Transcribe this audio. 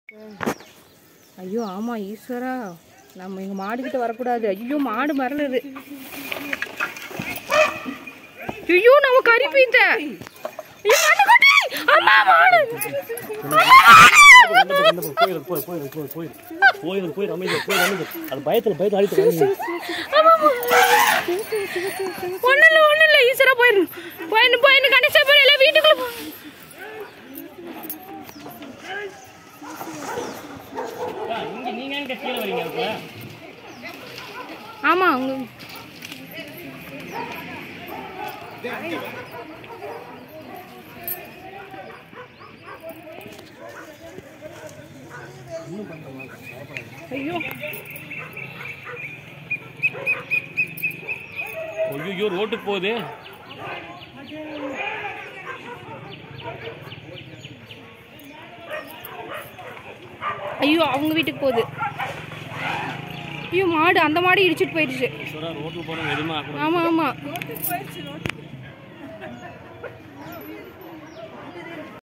ஐயோ ஆமா ஈஸ்வரா நம்ம எங்க மாடு கிட்ட வரக்கூடாது ஐயோ மாடு மறந்துது ஐயோ நம்ம கறி பீத்த ஐயோ மாட்டுக்குட்டி! அம்மா மாடு போயிரு போய் போயிரு போய் போயிரு போயிரு போயிரு அமைதி போயிரு அமைதி அது பயத்துல பயத்துல அடித்து அமைதி ஒண்ணு இல்ல ஒண்ணு இல்ல ஈஸ்வரா போயிரு போயிரு போயிரு கணேசா போயிரு வீட்டுக்குள்ள போ இங்க நீங்க எங்க கீழே வரீங்க அதுக்குள்ள ஆமா அவங்க ஐயோ ஐயோ ரோட்டுக்கு போகுது ஐயோ அவங்க வீட்டுக்கு போகுது ஐயோ மாடு அந்த மாடு இடிச்சிட்டு போயிடுச்சு ஈஸ்வரா ரோட்டுக்கு போறவங்க எதுவுமே ஆக்கணும் ஆமா ஆமா